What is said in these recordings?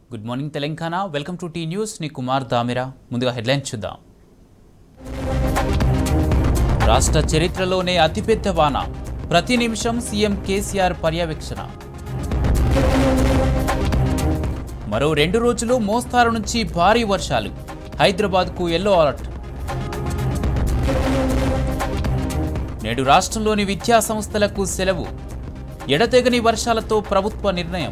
good morning Telangana welcome to T News నీ కుమార్ దామిరా ముందుగా headlines చూద్దాం రాష్ట్ర చరిత్రలోనే అతిపెద్ద వాన ప్రతి నిమిషం సీఎం కేసీఆర్ పర్యవేక్షణ మరో రెండు రోజులు మోస్తారు నుంచి భారీ వర్షాలు హైదరాబాద్కు ఎల్లో అలర్ట్ నేడు రాష్ట్రంలోని విద్యా సంస్థలకు సెలవు ఎడతెగని వర్షాలతో ప్రభుత్వ నిర్ణయం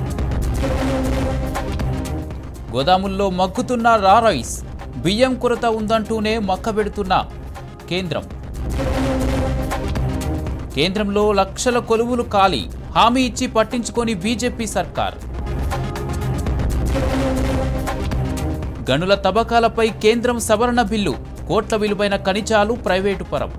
గోదాముల్లో మగ్గుతున్న రా రైస్ బియ్యం కొరత ఉందంటూనే మక్కబెడుతున్న కేంద్రం కేంద్రంలో లక్షల కొలువులు ఖాళీ హామీ ఇచ్చి పట్టించుకొని బీజేపీ సర్కార్ గనుల తవ్వకాలపై కేంద్రం సవరణ బిల్లు కోట్ల విలువైన ఖనిజాలు ప్రైవేటు పరం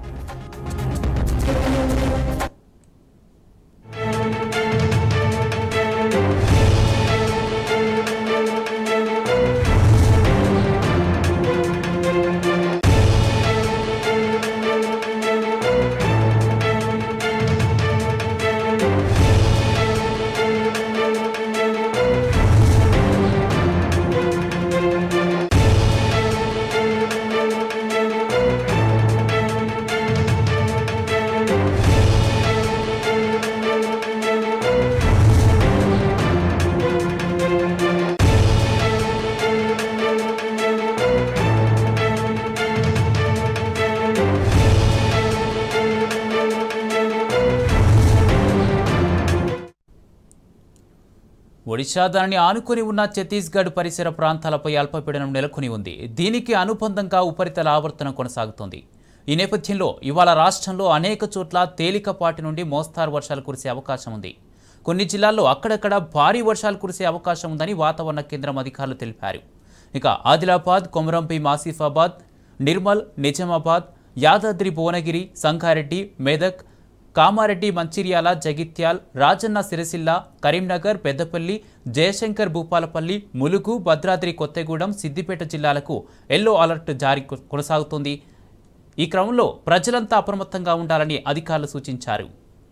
ఒడిశా దానిని ఆనుకొని ఉన్న ఛత్తీస్గఢ్ పరిసర ప్రాంతాలపై అల్పపీడనం నెలకొని ఉంది దీనికి అనుబంధంగా ఉపరితల ఆవర్తనం కొనసాగుతోంది ఈ నేపథ్యంలో ఇవాళ రాష్ట్రంలో అనేక చోట్ల తేలికపాటి నుండి మోస్తారు వర్షాలు కురిసే అవకాశం ఉంది కొన్ని జిల్లాల్లో అక్కడక్కడ భారీ వర్షాలు కురిసే అవకాశం ఉందని వాతావరణ కేంద్రం అధికారులు తెలిపారు ఇక ఆదిలాబాద్ కొమరంభీం ఆసిఫాబాద్ నిర్మల్ నిజామాబాద్ యాదాద్రి భువనగిరి సంగారెడ్డి మెదక్ కామారెడ్డి మంచిర్యాల జగిత్యాల్ రాజన్న సిరిసిల్ల కరీంనగర్ పెద్దపల్లి జయశంకర్ భూపాలపల్లి ములుగు భద్రాద్రి కొత్తగూడెం సిద్దిపేట జిల్లాలకు ఎల్లో అలర్ట్ జారీ కొ- కొనసాగుతోంది ఈ క్రమంలో ప్రజలంతా అప్రమత్తంగా ఉండాలని అధికారులు సూచించారు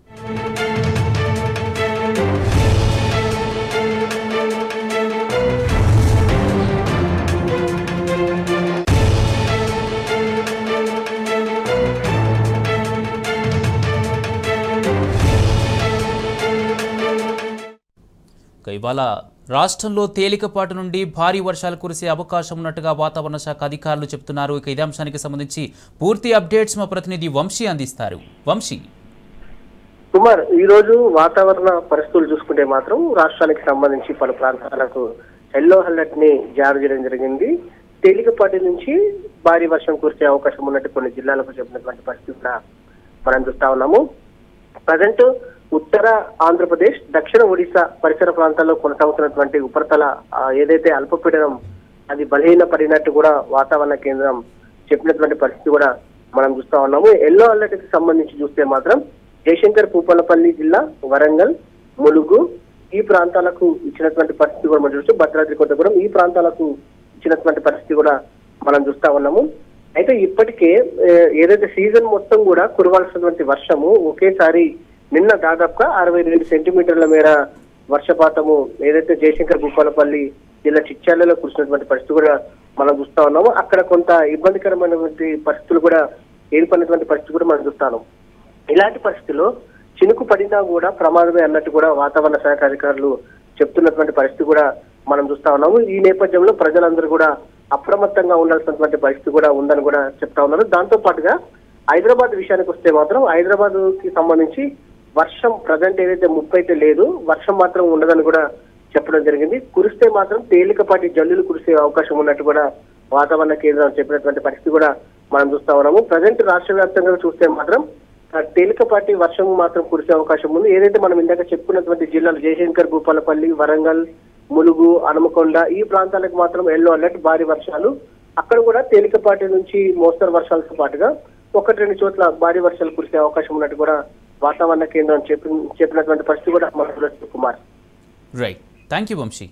ఇక ఇవాళ రాష్ట్రంలో తేలికపాటు నుండి భారీ వర్షాలు కురిసే అవకాశం ఉన్నట్టుగా వాతావరణ శాఖ అధికారులు చెప్తున్నారు ఇక ఇదే అంశానికి సంబంధించి పూర్తి అప్డేట్స్ మా ప్రతినిధి వంశీ అందిస్తారు వంశీ కుమార్ ఈ రోజు వాతావరణ పరిస్థితులు చూసుకుంటే మాత్రం రాష్ట్రానికి సంబంధించి పలు ప్రాంతాలకు ఎల్లో అలర్ట్ ని జారీ చేయడం జరిగింది తేలికపాటి నుంచి భారీ వర్షం కురిసే అవకాశం ఉన్నట్టు కొన్ని జిల్లాలకు చెప్పినటువంటి పరిస్థితి కూడా మనం చూస్తా ఉన్నాము ప్రజెంట్ ఉత్తర ఆంధ్రప్రదేశ్ దక్షిణ ఒడిశా పరిసర ప్రాంతాల్లో కొనసాగుతున్నటువంటి ఉపరితల ఆ, ఏదైతే అల్పపీడనం అది బలహీన పడినట్టు కూడా వాతావరణ కేంద్రం చెప్పినటువంటి పరిస్థితి కూడా మనం చూస్తా ఉన్నాము ఎల్లో అలర్ట్ కి సంబంధించి చూస్తే మాత్రం జయశంకర్ భూపాలపల్లి జిల్లా వరంగల్ ములుగు ఈ ప్రాంతాలకు ఇచ్చినటువంటి పరిస్థితి కూడా మనం చూస్తూ భద్రాద్రి కొత్తగూడెం ఈ ప్రాంతాలకు ఇచ్చినటువంటి పరిస్థితి కూడా మనం చూస్తా ఉన్నాము అయితే ఇప్పటికే ఏ, ఏదైతే సీజన్ మొత్తం కూడా కురవాల్సినటువంటి వర్షము ఒకేసారి నిన్న దాదాపుగా అరవై రెండు సెంటీమీటర్ల మేర వర్షపాతము ఏదైతే జయశంకర్ భూపాలపల్లి జిల్లా చిచ్చాలలో కురిసినటువంటి పరిస్థితి కూడా మనం చూస్తా ఉన్నాము అక్కడ కొంత ఇబ్బందికరమైనటువంటి పరిస్థితులు కూడా ఏర్పడినటువంటి పరిస్థితి కూడా మనం చూస్తాను ఇలాంటి పరిస్థితుల్లో చినుకు పడినా కూడా ప్రమాదమే అన్నట్టు కూడా వాతావరణ శాఖ అధికారులు చెప్తున్నటువంటి పరిస్థితి కూడా మనం చూస్తా ఉన్నాము ఈ నేపథ్యంలో ప్రజలందరూ కూడా అప్రమత్తంగా ఉండాల్సినటువంటి పరిస్థితి కూడా ఉందని కూడా చెప్తా ఉన్నారు దాంతో పాటుగా హైదరాబాద్ విషయానికి వస్తే మాత్రం హైదరాబాద్ కి సంబంధించి వర్షం ప్రజెంట్ ఏదైతే ముప్పు అయితే లేదు వర్షం మాత్రం ఉండదని కూడా చెప్పడం జరిగింది కురిస్తే మాత్రం తేలికపాటి జల్లులు కురిసే అవకాశం ఉన్నట్టు కూడా వాతావరణ కేంద్రం చెప్పినటువంటి పరిస్థితి కూడా మనం చూస్తా ఉన్నాము ప్రజెంట్ రాష్ట్ర వ్యాప్తంగా చూస్తే మాత్రం ఆ, తేలికపాటి వర్షం మాత్రం కురిసే అవకాశం ఉంది ఏదైతే మనం ఇందాక చెప్పుకున్నటువంటి జిల్లాలు జయశంకర్ భూపాలపల్లి వరంగల్ ములుగు హనుమకొండ ఈ ప్రాంతాలకు మాత్రం ఎల్లో అలర్ట్ భారీ వర్షాలు అక్కడ కూడా తేలికపాటి నుంచి మోస్తరు వర్షాలతో పాటుగా ఒకటి రెండు చోట్ల భారీ వర్షాలు కురిసే అవకాశం ఉన్నట్టు కూడా వాతావరణ కేంద్రం చెప్పి చెప్పినటువంటి పరిస్థితి కూడా మనం చూడొచ్చు Kumar right thank you Vamshi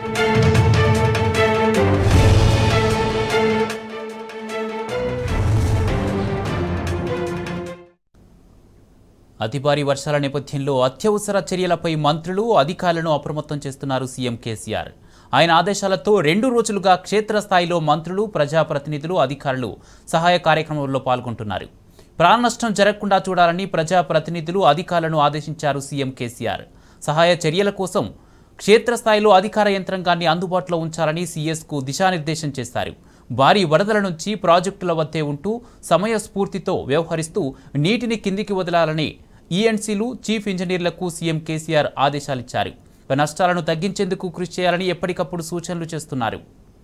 అతి భారీ వర్షాల నేపథ్యంలో అత్యవసర చర్యలపై మంత్రులు అధికారులను అప్రమత్తం చేస్తున్నారు సీఎం కేసీఆర్ ఆయన ఆదేశాలతో రెండు రోజులుగా క్షేత్రస్థాయిలో మంత్రులు ప్రజాప్రతినిధులు అధికారులు సహాయ కార్యక్రమంలో పాల్గొంటున్నారు ప్రాణ నష్టం జరగకుండా చూడాలని ప్రజాప్రతినిధులు అధికారులను ఆదేశించారు సీఎం కేసీఆర్ సహాయ చర్యల కోసం క్షేత్రస్థాయిలో అధికార యంత్రాంగాన్ని అందుబాటులో ఉంచాలని సీఎస్కు దిశానిర్దేశం చేశారు భారీ వరదల నుంచి ప్రాజెక్టుల వద్దే ఉంటూ సమయస్ఫూర్తితో వ్యవహరిస్తూ నీటిని కిందికి వదలాలని ఈఎన్సీలు చీఫ్ ఇంజనీర్లకు సీఎం కేసీఆర్ ఆదేశాలిచ్చారు నష్టాలను తగ్గించేందుకు కృషి చేయాలని ఎప్పటికప్పుడు సూచనలు చేస్తున్నారు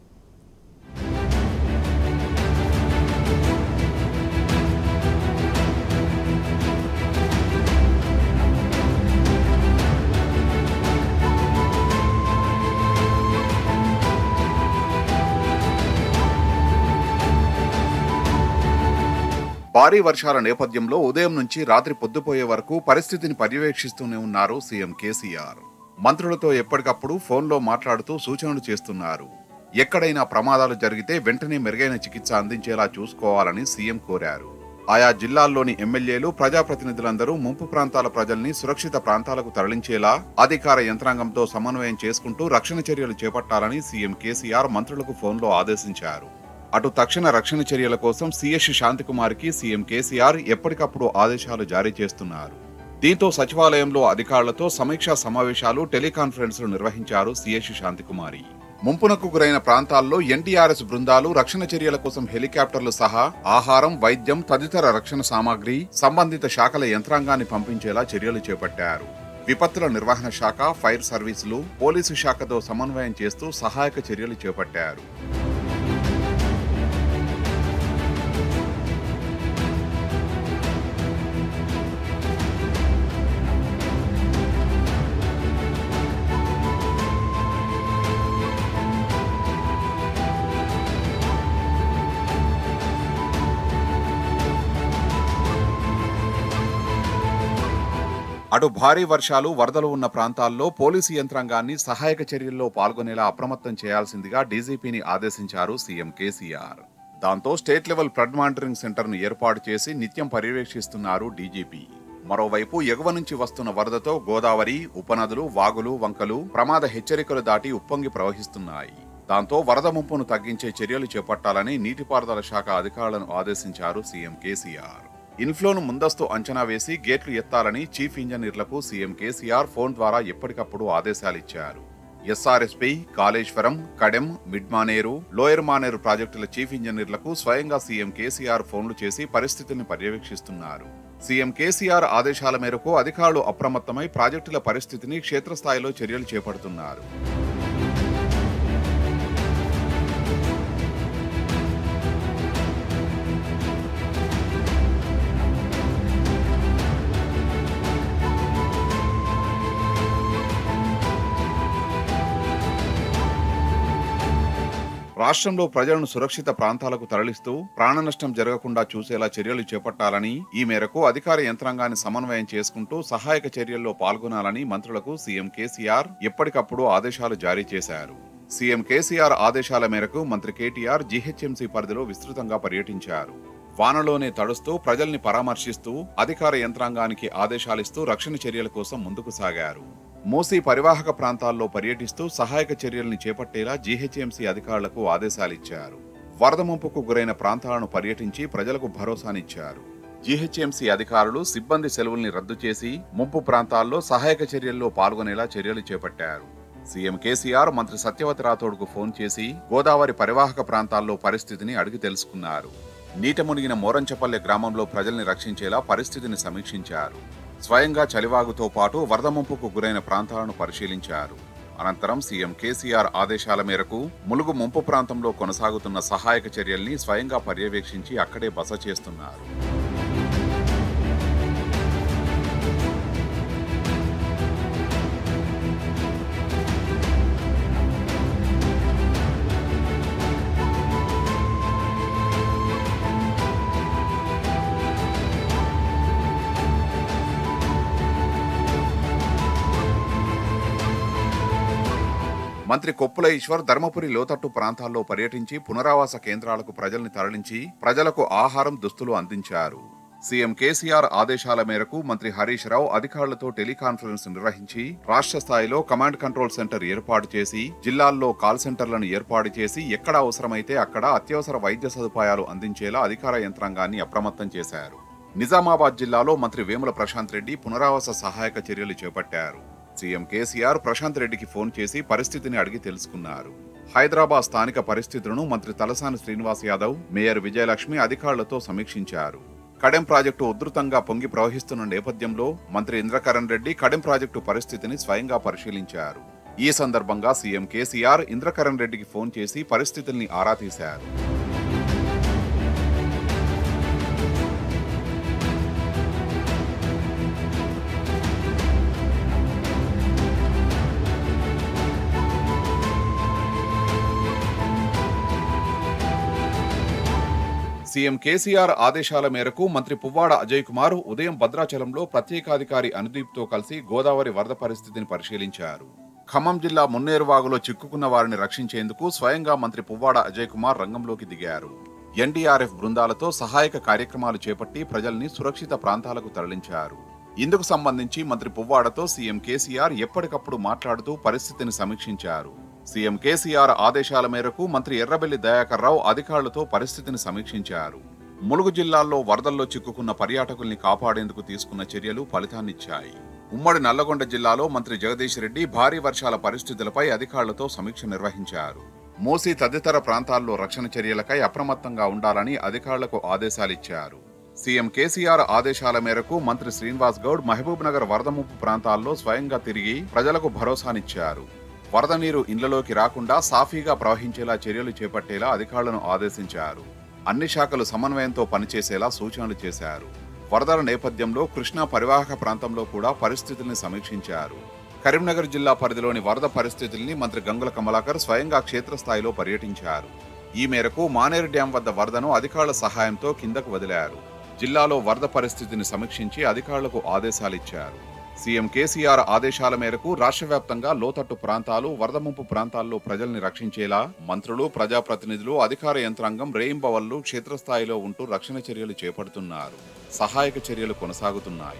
భారీ వర్షాల నేపథ్యంలో ఉదయం నుంచి రాత్రి పొద్దుపోయే వరకు పరిస్థితిని పర్యవేక్షిస్తూనే ఉన్నారు సీఎం కేసీఆర్ మంత్రులతో ఎప్పటికప్పుడు ఫోన్లో మాట్లాడుతూ సూచనలు చేస్తున్నారు ఎక్కడైనా ప్రమాదాలు జరిగితే వెంటనే మెరుగైన చికిత్స అందించేలా చూసుకోవాలని సీఎం కోరారు ఆయా జిల్లాల్లోని ఎమ్మెల్యేలు ప్రజాప్రతినిధులందరూ ముంపు ప్రాంతాల ప్రజల్ని సురక్షిత ప్రాంతాలకు తరలించేలా అధికార యంత్రాంగంతో సమన్వయం చేసుకుంటూ రక్షణ చర్యలు చేపట్టాలని సీఎం కేసీఆర్ మంత్రులకు ఫోన్లో ఆదేశించారు అటు తక్షణ రక్షణ చర్యల కోసం సిఎస్ శాంతికుమార్కి సీఎం కేసీఆర్ ఎప్పటికప్పుడు ఆదేశాలు జారీ చేస్తున్నారు దీంతో సచివాలయంలో అధికారులతో సమీక్షా సమావేశాలు టెలికాన్ఫరెన్స్లు నిర్వహించారు సిఎస్ శాంతికుమారి ముంపునకు గురైన ప్రాంతాల్లో ఎన్డీఆర్ఎస్ బృందాలు రక్షణ చర్యల కోసం హెలికాప్టర్లు సహా ఆహారం వైద్యం తదితర రక్షణ సామాగ్రి సంబంధిత శాఖల యంత్రాంగాన్ని పంపించేలా చర్యలు చేపట్టారు విపత్తుల నిర్వహణ శాఖ ఫైర్ సర్వీసులు పోలీసు శాఖతో సమన్వయం చేస్తూ సహాయక చర్యలు చేపట్టారు అటు భారీ వర్షాలు వరదలు ఉన్న ప్రాంతాల్లో పోలీసు యంత్రాంగాన్ని సహాయక చర్యల్లో పాల్గొనేలా అప్రమత్తం చేయాల్సిందిగా డీజీపీని ఆదేశించారు సీఎం కేసీఆర్ దాంతో స్టేట్ లెవెల్ ఫ్లడ్ మానిటరింగ్ సెంటర్ను ఏర్పాటు చేసి నిత్యం పర్యవేక్షిస్తున్నారు డీజీపీ మరోవైపు ఎగువ నుంచి వస్తున్న వరదతో గోదావరి ఉపనదులు వాగులు వంకలు ప్రమాద హెచ్చరికలు దాటి ఉప్పొంగి ప్రవహిస్తున్నాయి దాంతో వరద ముంపును తగ్గించే చర్యలు చేపట్టాలని నీటిపారుదల శాఖ అధికారులను ఆదేశించారు సీఎం కేసీఆర్ ఇన్ఫ్లోను ముందస్తు అంచనా వేసి గేట్లు ఎత్తాలని చీఫ్ ఇంజనీర్లకు సీఎం కేసీఆర్ ఫోన్ ద్వారా ఎప్పటికప్పుడు ఆదేశాలిచ్చారు SRSP Kaleshwaram Kadem mid Maneru lower Maneru ప్రాజెక్టుల చీఫ్ ఇంజనీర్లకు స్వయంగా సీఎం కేసీఆర్ ఫోన్లు చేసి పరిస్థితిని పర్యవేక్షిస్తున్నారు సీఎం కేసీఆర్ ఆదేశాల మేరకు అధికారులు అప్రమత్తమై ప్రాజెక్టుల పరిస్థితిని క్షేత్రస్థాయిలో చర్యలు చేపడుతున్నారు రాష్ట్రంలో ప్రజలను సురక్షిత ప్రాంతాలకు తరలిస్తూ ప్రాణ నష్టం జరగకుండా చూసేలా చర్యలు చేపట్టాలని ఈ మేరకు అధికార యంత్రాంగాన్ని సమన్వయం చేసుకుంటూ సహాయక చర్యల్లో పాల్గొనాలని మంత్రులకు సీఎం కేసీఆర్ ఎప్పటికప్పుడు ఆదేశాలు జారీ చేశారు సీఎం కేసీఆర్ ఆదేశాల మేరకు మంత్రి కేటీఆర్ జీహెచ్ఎంసీ పరిధిలో విస్తృతంగా పర్యటించారు వానలోనే తడుస్తూ ప్రజల్ని పరామర్శిస్తూ అధికార యంత్రాంగానికి ఆదేశాలిస్తూ రక్షణ చర్యల కోసం ముందుకు సాగారు మూసీ పరివాహక ప్రాంతాల్లో పర్యటిస్తూ సహాయక చర్యల్ని చేపట్టేలా జీహెచ్ఎంసీ అధికారులకు ఆదేశాలిచ్చారు వరద ముంపుకు గురైన ప్రాంతాలను పర్యటించి ప్రజలకు భరోసానిచ్చారు జీహెచ్ఎంసీ అధికారులు సిబ్బంది సెలవుల్ని రద్దు చేసి ముంపు ప్రాంతాల్లో సహాయక చర్యల్లో పాల్గొనేలా చర్యలు చేపట్టారు సీఎం కేసీఆర్ మంత్రి సత్యవతి రాథోడ్కు ఫోన్ చేసి గోదావరి పరివాహక ప్రాంతాల్లో పరిస్థితిని అడిగి తెలుసుకున్నారు నీట మునిగిన మోరంచపల్లె గ్రామంలో ప్రజల్ని రక్షించేలా పరిస్థితిని సమీక్షించారు స్వయంగా చలివాగుతో పాటు వరద ముంపుకు గురైన ప్రాంతాలను పరిశీలించారు అనంతరం సీఎం కేసీఆర్ ఆదేశాల మేరకు ములుగు ముంపు ప్రాంతంలో కొనసాగుతున్న సహాయక చర్యల్ని స్వయంగా పర్యవేక్షించి అక్కడే బస చేస్తున్నారు మంత్రి కొప్పుల ఈశ్వర్ ధర్మపురి లోతట్టు ప్రాంతాల్లో పర్యటించి పునరావాస కేంద్రాలకు ప్రజల్ని తరలించి ప్రజలకు ఆహారం దుస్తులు అందించారు సీఎం కేసీఆర్ ఆదేశాల మేరకు మంత్రి హరీష్ రావు అధికారులతో టెలికాన్ఫరెన్స్ నిర్వహించి రాష్ట్ర స్థాయిలో కమాండ్ కంట్రోల్ సెంటర్ ఏర్పాటు చేసి జిల్లాల్లో కాల్ సెంటర్లను ఏర్పాటు చేసి ఎక్కడ అవసరమైతే అక్కడ అత్యవసర వైద్య సదుపాయాలు అందించేలా అధికార యంత్రాంగాన్ని అప్రమత్తం చేశారు నిజామాబాద్ జిల్లాలో మంత్రి వేముల ప్రశాంత్ రెడ్డి పునరావాస సహాయక చర్యలు చేపట్టారు సీఎం కేసీఆర్ ప్రశాంత్ రెడ్డికి ఫోన్ చేసి పరిస్థితిని అడిగి తెలుసుకున్నారు హైదరాబాద్ స్థానిక పరిస్థితులను మంత్రి తలసాని శ్రీనివాస్ యాదవ్ మేయర్ విజయలక్ష్మి అధికారులతో సమీక్షించారు కడెం ప్రాజెక్టు ఉధృతంగా పొంగి ప్రవహిస్తున్న నేపథ్యంలో మంత్రి ఇంద్రకరణ్ రెడ్డి కడెం ప్రాజెక్టు పరిస్థితిని స్వయంగా పరిశీలించారు ఈ సందర్భంగా సీఎం కేసీఆర్ ఇంద్రకరణ్ రెడ్డికి ఫోన్ చేసి పరిస్థితుల్ని ఆరా తీశారు సీఎం కేసీఆర్ ఆదేశాల మేరకు మంత్రి పువ్వాడ అజయ్ కుమార్ ఉదయం భద్రాచలంలో ప్రత్యేకాధికారి అనుదీప్తో కలిసి గోదావరి వరద పరిస్థితిని పరిశీలించారు ఖమ్మం జిల్లా మున్నేరువాగులో చిక్కుకున్న వారిని రక్షించేందుకు స్వయంగా మంత్రి పువ్వాడ అజయ్ కుమార్ రంగంలోకి దిగారు ఎన్డీఆర్ఎఫ్ బృందాలతో సహాయక కార్యక్రమాలు చేపట్టి ప్రజల్ని సురక్షిత ప్రాంతాలకు తరలించారు ఇందుకు సంబంధించి మంత్రి పువ్వాడతో సీఎం కేసీఆర్ ఎప్పటికప్పుడు మాట్లాడుతూ పరిస్థితిని సమీక్షించారు సీఎం కేసీఆర్ ఆదేశాల మేరకు మంత్రి ఎర్రబెల్లి దయాకర్ రావు అధికారులతో పరిస్థితిని సమీక్షించారు ములుగు జిల్లాల్లో వరదల్లో చిక్కుకున్న పర్యాటకుల్ని కాపాడేందుకు తీసుకున్న చర్యలు ఫలితాన్నిచ్చాయి ఉమ్మడి నల్లగొండ జిల్లాలో మంత్రి జగదీష్ రెడ్డి భారీ వర్షాల పరిస్థితులపై అధికారులతో సమీక్ష నిర్వహించారు మూసీ తదితర ప్రాంతాల్లో రక్షణ చర్యలకై అప్రమత్తంగా ఉండాలని అధికారులకు ఆదేశాలిచ్చారు సీఎం కేసీఆర్ ఆదేశాల మేరకు మంత్రి శ్రీనివాస్ గౌడ్ మహబూబ్ నగర్ వరద ముప్పు ప్రాంతాల్లో స్వయంగా తిరిగి ప్రజలకు భరోసానిచ్చారు వరద నీరు ఇండ్లలోకి రాకుండా సాఫీగా ప్రవహించేలా చర్యలు చేపట్టేలా అధికారులను ఆదేశించారు అన్ని శాఖలు సమన్వయంతో పనిచేసేలా సూచనలు చేశారు వరదల నేపథ్యంలో కృష్ణా పరివాహక ప్రాంతంలో కూడా పరిస్థితుల్ని సమీక్షించారు కరీంనగర్ జిల్లా పరిధిలోని వరద పరిస్థితుల్ని మంత్రి గంగుల కమలాకర్ స్వయంగా క్షేత్రస్థాయిలో పర్యటించారు ఈ మేరకు మానేరు డ్యాం వద్ద వరదను అధికారుల సహాయంతో కిందకు వదిలారు జిల్లాలో వరద పరిస్థితిని సమీక్షించి అధికారులకు ఆదేశాలిచ్చారు సీఎం కేసీఆర్ ఆదేశాల మేరకు రాష్ట్ర వ్యాప్తంగా లోతట్టు ప్రాంతాలు వరద ముంపు ప్రాంతాల్లో ప్రజల్ని రక్షించేలా మంత్రులు ప్రజాప్రతినిధులు అధికార యంత్రాంగం రేయింబవళ్లు క్షేత్రస్థాయిలో ఉంటూ రక్షణ చర్యలు చేపడుతున్నారు సహాయక చర్యలు కొనసాగుతున్నాయి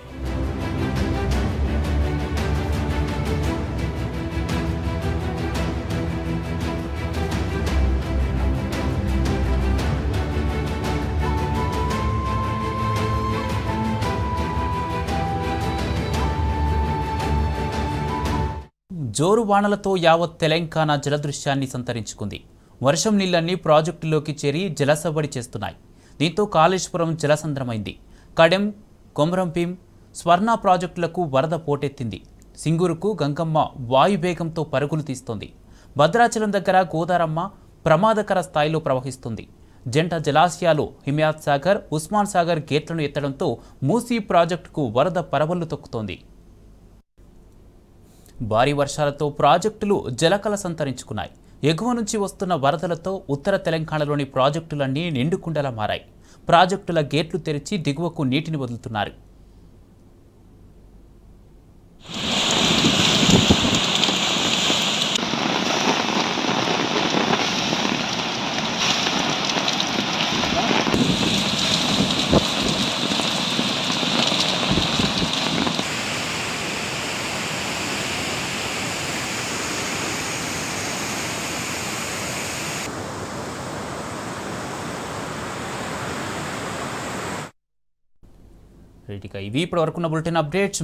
జోరు వానలతో యావత్ తెలంగాణ జలదృశ్యాన్ని సంతరించుకుంది వర్షం నీళ్లన్నీ ప్రాజెక్టులోకి చేరి జలసబడి చేస్తున్నాయి దీంతో కాళేశ్వరం జలసంద్రమైంది కడెం కొమరంభీం స్వర్ణ ప్రాజెక్టులకు వరద పోటెత్తింది సింగూరుకు గంగమ్మ వాయువేగంతో పరుగులు తీస్తోంది భద్రాచలం దగ్గర గోదారమ్మ ప్రమాదకర స్థాయిలో ప్రవహిస్తుంది జంట జలాశయాలు హిమాయత్ సాగర్ ఉస్మాన్ సాగర్ గేట్లను ఎత్తడంతో మూసీ ప్రాజెక్టుకు వరద పరవళ్లు తొక్కుతోంది భారీ వర్షాలతో ప్రాజెక్టులు జలకల సంతరించుకున్నాయి ఎగువ నుంచి వస్తున్న వరదలతో ఉత్తర తెలంగాణలోని ప్రాజెక్టులన్నీ నిండుకుండలా మారాయి ప్రాజెక్టుల గేట్లు తెరిచి దిగువకు నీటిని వదులుతున్నారు రైట్ ఇక ఇవి ఇప్పటి వరకున్న బులెటిన్ అప్డేట్స్